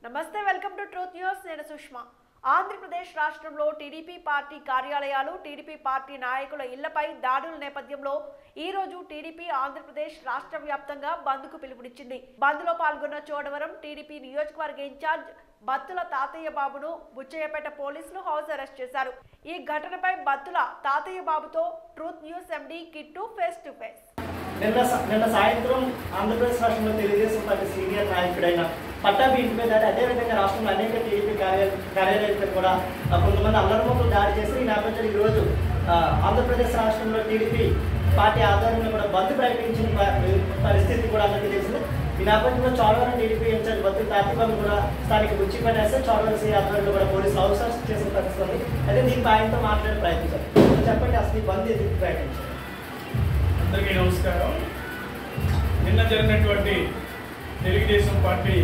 నమస్తే welcome to truth news నేను సుష్మా ఆంధ్రప్రదేశ్ రాష్ట్రంలో టీడీపీ పార్టీ కార్యాలయాలు టీడీపీ పార్టీ నాయకుల ఇళ్లపై దాడుల నేపథ్యంలో ఈ రోజు టీడీపీ ఆంధ్రప్రదేశ్ రాష్ట్ర వ్యాప్తంగా బంద్కు పిలుపునిచ్చింది బంద్లో పాల్గొన్న చోడవరం టీడీపీ నియోజకవర్గ ఇన్ఛార్జ్ బత్తుల తాతయ్య బాబును బుచ్చయ్యపేట పోలీసులు హౌస్ అరెస్ట్ చేశారు ఈ ఘటనపై బత్తుల తాతయ్య బాబుతో truth news MD Kittu face to face నిన్న సా- నిన్న సాయంత్రం ఆంధ్రప్రదేశ్ రాష్ట్రంలో తెలుగుదేశం పార్టీ సీనియర్ నాయకుడైన పట్టాభి ఇంటి మీద దాడి అదేవిధంగా రాష్ట్రంలో అనేక టీడీపీ కార్యాలయ కార్యాలయాలపై కూడా ఆ, కొంతమంది అల్లరిముఖులు దాడి చేసి ఈ నేపథ్యంలో ఈరోజు ఆ, ఆంధ్రప్రదేశ్ రాష్ట్రంలో టీడీపీ పార్టీ ఆధ్వర్యంలో కూడా బంద్ ప్రకటించిన ప- పరిస్థితి కూడా అందరికీ తెలిసింది ఈ నేపథ్యంలో చోడవరం టీడీపీ ఇన్ఛార్జ్ బద్దు తాతిబాబు కూడా స్థానిక బుచ్చిపేట వేస్తే చోడవరం సీ ఆధ్వర్యంలో కూడా పోలీసులు హౌస్ అరెస్ట్ చేసిన పరిస్థితి ఉంది అయితే దీనిపై ఆయనతో మాట్లాడే ప్రయత్నించారు చెప్పండి అసలు ఈ బంద్ ఎందుకు ప్రకటించారు అందరికీ నమస్కారం నిన్న జరిగినటువంటి తెలుగుదేశం పార్టీ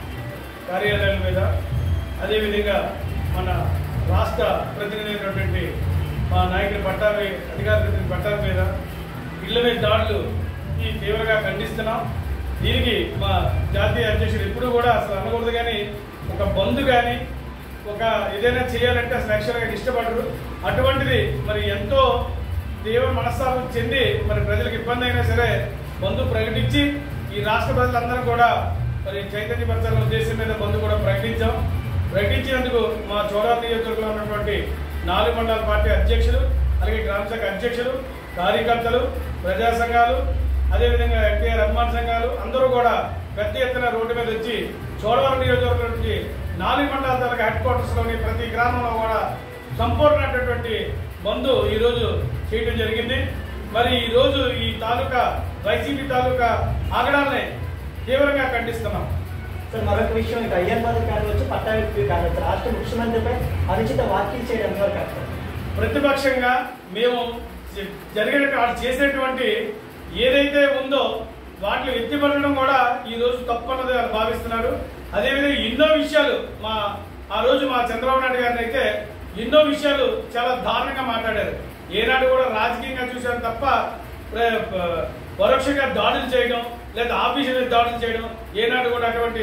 కార్యాలయాల మీద అదేవిధంగా మన రాష్ట్ర ప్రతినిధి అయినటువంటి మా నాయకుడి పట్టాభి అధికార ప్రతినిధి పట్టాభి మీద ఇళ్ల మీద దాడులు ఈ తీవ్రంగా ఖండిస్తున్నాం దీనికి మా జాతీయ అధ్యక్షుడు ఎప్పుడు కూడా అసలు అనకూడదు కానీ ఒక బంధు కానీ ఒక ఏదైనా చేయాలంటే అసలు యాక్చువల్గా ఇష్టపడరు అటువంటిది మరి ఎంతో తీవ్ర మనస్తాపం చెంది మరి ప్రజలకు ఇబ్బంది అయినా సరే బంధు ప్రకటించి ఈ రాష్ట్ర ప్రజలందరూ కూడా మరి చైతన్యపరచాలనే ఉద్దేశం మీద బంధు కూడా ప్రకటించాం ప్రకటించినందుకు మా చోళాల నియోజకవర్గంలో ఉన్నటువంటి నాలుగు మండల పార్టీ అధ్యక్షులు అలాగే గ్రామ శాఖ అధ్యక్షులు కార్యకర్తలు ప్రజా సంఘాలు అదేవిధంగా ఎన్టీఆర్ అభిమాన సంఘాలు అందరూ కూడా పెద్ద ఎత్తున రోడ్డు మీద వచ్చి చోడవరం నియోజకవర్గం నుంచి నాలుగు మండలాల తాలూకా హెడ్ క్వార్టర్స్ లోని ప్రతి గ్రామంలో కూడా సంపూర్ణమైనటువంటి బంధు ఈ రోజు చేయడం జరిగింది మరి ఈ రోజు ఈ తాలూకా వైసీపీ తాలూకా ఆగడాల్ని తీవ్రంగా ఖండిస్తున్నాం సార్ మరొక విషయం ఇక అయ్యన్పాద కావచ్చు పట్టాభి కావచ్చు రాష్ట్ర ముఖ్యమంత్రిపై అనుచిత వ్యాఖ్యలు చేయడం ఎంతవరకు కరెక్ట్? ప్రతిపక్షంగా మేము జ- జరిగిన వాళ్ళు చేసేటువంటి ఏదైతే ఉందో వాటిని ఎత్తిపడడం కూడా ఈ రోజు తప్పన్నది వాళ్ళు భావిస్తున్నారు అదేవిధంగా ఎన్నో విషయాలు మా ఆ రోజు మా చంద్రబాబు నాయుడు గారిని అయితే ఎన్నో విషయాలు చాలా దారుణంగా మాట్లాడారు ఏనాడు కూడా రాజకీయంగా చూశారు తప్ప ప్ర- ప- పరోక్షంగా దాడులు చేయడం లేదా ఆఫీసు మీద దాడులు చేయడం ఏనాడు కూడా అటువంటి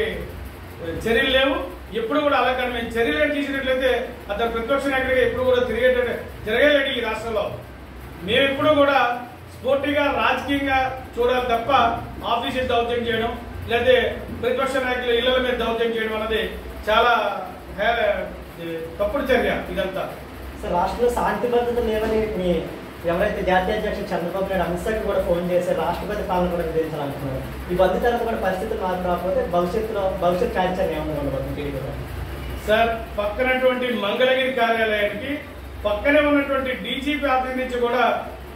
చర్యలు లేవు ఎప్పుడు కూడా అలా కానీ మేము చర్యలు తీసినట్లయితే అతను ప్రతిపక్ష నాయకుడిగా ఎప్పుడు కూడా తిరిగేట జరగలేడు ఈ రాష్ట్రంలో మేము ఎప్పుడు కూడా స్పోర్టివ్గా రాజకీయంగా చూడాలి తప్ప ఆఫీసు దౌత్యం చేయడం లేదా ప్రతిపక్ష నాయకుల ఇళ్ల మీద దౌత్యం చేయడం అన్నది చాలా హే- తప్పుడు చర్య ఇదంతా సార్ రాష్ట్రంలో శాంతి భద్రతలు లేవని మీ ఎవరైతే జాతీయ అధ్యక్షుడు చంద్రబాబు నాయుడు అమిత్ షాకి కూడా ఫోన్ చేసి రాష్ట్రపతి పాలన కూడా విధించాలనుకున్నారు ఈ బంద్ తర్వాత కూడా పరిస్థితులు మార్పు రాకపోతే భవిష్యత్తులో భవిష్యత్ కార్యాచరణ ఏమన్నా ఉండబోతుంది టీడీపీ సార్ పక్కనటువంటి మంగళగిరి కార్యాలయానికి పక్కనే ఉన్నటువంటి డీజీపీ ఆఫీస్ నుంచి కూడా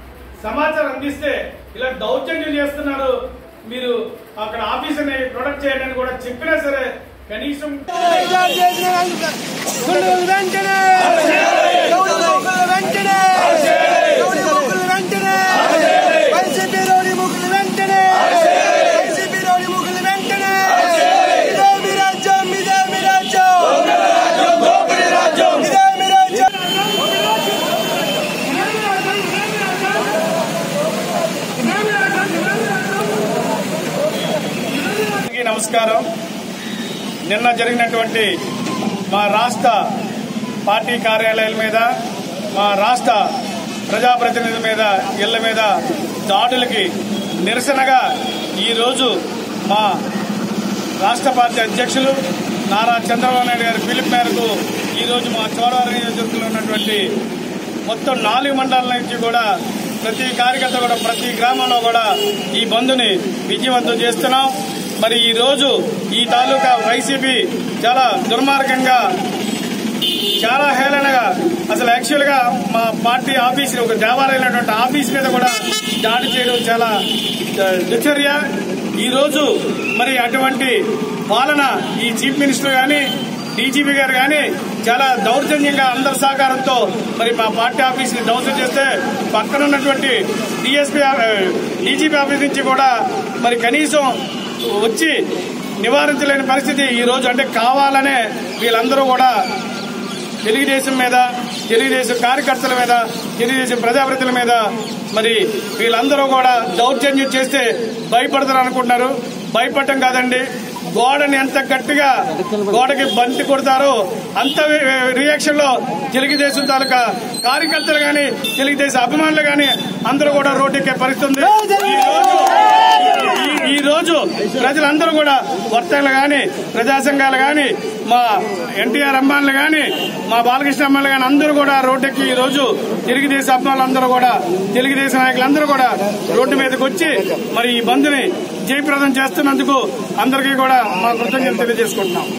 సమాచారం అందిస్తే ఇలా దౌర్జన్యం చేస్తున్నారు మీరు అక్కడ ఆఫీసుని ప్రొటెక్ట్ చేయండి అని కూడా చెప్పినా సరే కనీసం ముగ్గులు వెంటనే గౌరీ ముగ్గులు వెంటనే గౌరీ ముగ్గులు వెంటనే వైసీపీ రౌడీ ముగ్గులు వెంటనే వైసీపీ రౌడీ ముగ్గులు వెంటనే ఇదే మీ రాజ్యం ఇదే మీ రాజ్యం ఇదే మీ రాజ్యం అందరికీ నమస్కారం నిన్న జరిగినటువంటి మా రాష్ట్ర పార్టీ కార్యాలయాల మీద మా రాష్ట్ర ప్రజాప్రతినిధుల మీద ఇళ్ల మీద దాడులకి నిరసనగా ఈరోజు మా రాష్ట్ర పార్టీ అధ్యక్షులు నారా చంద్రబాబు నాయుడు గారి పిలుపు మేరకు ఈరోజు మా చోడవరం నియోజకవర్గంలో ఉన్నటువంటి మొత్తం నాలుగు మండలాల నుంచి కూడా ప్రతి కార్యకర్త కూడా ప్రతి గ్రామంలో కూడా ఈ బంధుని విజయవంతం చేస్తున్నాం మరి ఈ రోజు ఈ తాలూకా వైసీపీ చాలా దుర్మార్గంగా చాలా హేళనగా అసలు యాక్చువల్ గా మా పార్టీ ఆఫీస్ ఒక దేవాలయమైనటువంటి ఆఫీస్ మీద కూడా దాడి చేయడం చాలా ఆ, దుశ్చర్య ఈ రోజు మరి అటువంటి పాలన ఈ చీఫ్ మినిస్టర్ గాని డీజీపీ గారు కానీ చాలా దౌర్జన్యంగా అందరి సహకారంతో మరి మా పార్టీ ఆఫీస్ ని ధ్వంసం చేస్తే పక్కన ఉన్నటువంటి డిఎస్పీ డీజీపీ ఆఫీస్ నుంచి కూడా మరి కనీసం వచ్చి నివారించలేని పరిస్థితి ఈ రోజు అంటే కావాలనే వీళ్ళందరూ కూడా తెలుగుదేశం మీద తెలుగుదేశం కార్యకర్తల మీద తెలుగుదేశం ప్రజాప్రతినిధుల మీద మరి వీళ్ళందరూ కూడా దౌర్జన్యం చేస్తే భయపడతారు అనుకుంటున్నారు భయపడటం కాదండి గోడని ఎంత గట్టిగా గోడకి బంతి కొడతారో అంత రియాక్షన్ లో తెలుగుదేశం తాలూకా కార్యకర్తలు గాని తెలుగుదేశం అభిమానులు గాని అందరూ కూడా రోడ్డెక్కే పరిస్థితి ఉంది ఈ రోజు ఈ- ఈ రోజు ప్రజలందరూ కూడా వర్తకులు గాని ప్రజా సంఘాలు గాని మా ఎన్టీఆర్ అమ్మాయిలు గాని మా బాలకృష్ణ అమ్మాయిలు గాని అందరూ కూడా రోడ్డెక్కి ఈ రోజు తెలుగుదేశం అభిమానులు అందరూ కూడా తెలుగుదేశం నాయకులందరూ కూడా రోడ్డు మీదకి వచ్చి మరి ఈ బంద్ని జయప్రదం చేస్తున్నందుకు అందరికీ కూడా మా కృతజ్ఞతలు తెలియజేసుకుంటున్నాం